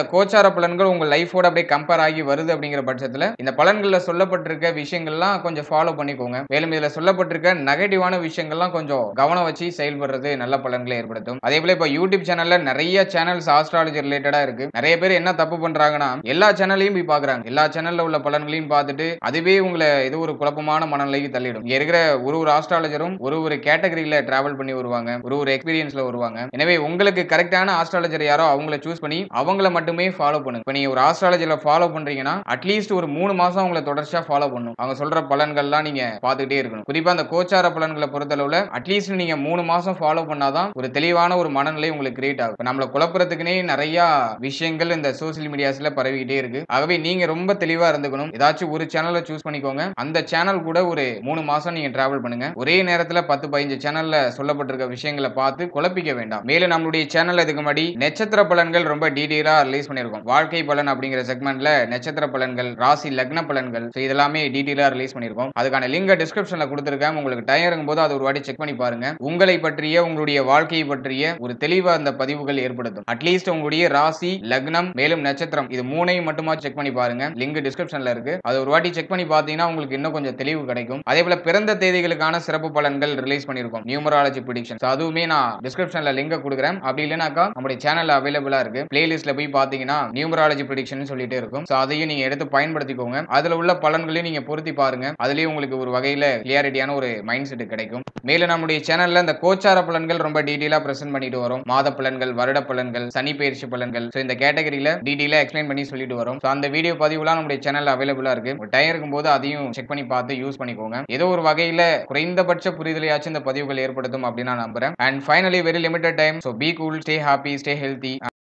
பலன்கள் உங்க லைஃபோட அப்படியே கம்பேர் ஆகி வருது அப்படிங்கிற பட்சத்துல இந்த பலன்கள்ல சொல்லப்பட்டிருக்க விஷயங்கள்லாம் கொஞ்சம் ஃபாலோ பண்ணிக்கோங்க மேலும் இதுல சொல்லப்பட்டிருக்க நெகட்டிவான விஷயங்கள்லாம் கொஞ்சம் கவனம் வச்சு செயல்படுறது நல்ல பலன்களை ஏற்படுத்தும் அதே போல இப்ப யூடியூப் சேனல்ல நிறைய சேனல்ஸ் ஆஸ்ட்ராலஜி ரிலேட்டடா இருக்கு நிறைய பேர் என்ன தப்பு பண்றாங்கன்னா எல்லா சேனல்லையும் போய் பாக்குறாங்க எல்லா சேனல்ல உள்ள பலன்களையும் பார்த்துட்டு அதுவே உங்களை ஏதோ ஒரு குழப்பமான மனநிலைக்கு தள்ளிடும் இங்க இருக்கிற ஒரு ஒரு ஆஸ்ட்ராலஜரும் ஒரு ஒரு கேட்டகரியில டிராவல் பண்ணி வருவாங்க ஒரு ஒரு எக்ஸ்பீரியன்ஸ்ல வருவாங்க எனவே உங்களுக்கு கரெக்டான ஆஸ்ட்ராலஜர் யாரோ அவங்கள சூஸ் பண்ணி அவங்கள மட்டுமே ஃபாலோ பண்ணுங்க இப்போ நீங்க ஒரு ஆஸ்ட்ராலஜில ஃபாலோ பண்றீங்கன்னா அட்லீஸ்ட் ஒரு மூணு மாசம் அவங்கள தொடர்ச்சியா ஃபாலோ பண்ணும் அவங்க சொல்ற பலன்கள்லாம் நீங்க பார்த்துக்கிட்டே இருக்கணும் குறிப்பா அந்த கோச்சார பலன்களை பொறுத்தளவுல அட்லீஸ்ட் நீங்க மூணு மாசம் ஃபாலோ பண்ணாதான் ஒரு தெளிவான ஒரு மனநிலை உங்களுக்கு கிரியேட் ஆகும் இப்ப நம்மள குழப்பறதுக்குனே நிறைய விஷயங்கள் இந்த சோசியல் மீடியாஸ்ல பரவிக்கிட்டே இருக்கு ஆகவே நீங்க ரொம்ப தெளிவா இருந்துக்கணும் ஏதாச்சும் ஒரு சேனலை சூஸ் பண்ணிக்கோங்க அந்த சேனல் கூட ஒரு மூணு மாசம் நீங்க டிராவல் பண்ணுங்க ஒரே நேரத்துல பத்து பதினஞ்சு சேனல்ல சொல்லப்பட்டிருக்க விஷயங்களை பார்த்து குழப்பிக்க வேண்டாம் மேலும் நம்மளுடைய சேனல்ல இதுக்கு முன்னாடி நட்சத்திர பலன்கள் ரொம்ப டீடைலா ரிலீஸ் பண்ணிருக்கோம் வாழ்க்கை பலன் அப்படிங்கிற செக்மெண்ட்ல நட்சத்திர பலன்கள் ராசி லக்ன பலன்கள் so இதெல்லாமே டீடைலா ரிலீஸ் பண்ணிருக்கோம் அதுக்கான லிங்க் டிஸ்கிரிப்ஷன்ல கொடுத்துருக்கேன் உங்களுக்கு டைம் இருக்கும்போது அது ஒரு வாட்டி செக் பண்ணி பாருங்க உங்களை பற்றிய உங்களுடைய வாழ்க்கையை பற்றிய ஒரு தெளிவா அந்த பதிவுகள் ஏற்படுத்தும் அட்லீஸ்ட் உங்களுடைய ராசி லக்னம் மேலும் நட்சத்திரம் இது மூணையும் மட்டுமா செக் பண்ணி பாருங்க லிங்க் டிஸ்கிரிப்ஷன்ல இருக்கு அது ஒரு வாட்டி செக் பண்ணி பார்த்தீங்கன்னா உங்களுக்கு இன்னும் கொஞ்சம் தெளிவு கிடைக்கும் அதே போல பிறந்த தேதிகளுக்கான சிறப்பு பலன்கள் ரிலீஸ் பண்ணிருக்கோம் நியூமராலஜி ப்ரிடிக்ஷன் அதுவுமே நான் டிஸ்கிரிப்ஷன்ல லிங்க் கொடுக்குறேன் அப்படி இல்லைனாக்கா நம்முடைய சேனல்ல அவைலபிளா இருக்கு பிளேலிஸ்ட்ல போய் பாத்தீங்கன்னா நியூமராலஜி ப்ரிடிக்ஷன் சொல்லிட்டே இருக்கும் சோ அதையும் நீங்க எடுத்து பயன்படுத்திக்கோங்க அதுல உள்ள பலன்களையும் நீங்க பொருத்தி பாருங்க அதுலயும் உங்களுக்கு ஒரு வகையில கிளியாரிட்டியான ஒரு மைண்ட் செட் கிடைக்கும் மேலும் நம்முடைய சேனல்ல இந்த கோச்சார பலன்கள் ரொம்ப டீடைலா பிரசென்ட் பண்ணிட்டு வரும் மாத பலன்கள் வருட பலன்கள் சனி பயிற்சி பலன்கள் ஸோ இந்த கேட்டகரியில டீடைலா எக்ஸ்பிளைன் பண்ணி சொல்லிட்டு வரும் ஸோ அந்த வீடியோ பதிவுலாம் நம்முடைய சேனல்ல அவைலபிளா இருக்கு ஒரு டைம் இருக்கும்போது அதையும் செக் பண்ணி பார்த்து யூஸ் பண்ணிக்கோங்க ஏதோ ஒரு வகையில குறைந்தபட்ச புரிதலையாச்சும் இந்த பதிவுகள் ஏற்படுத்தும் அப்படின்னு நான் நம்புறேன் and finally very limited time so be cool stay happy stay healthy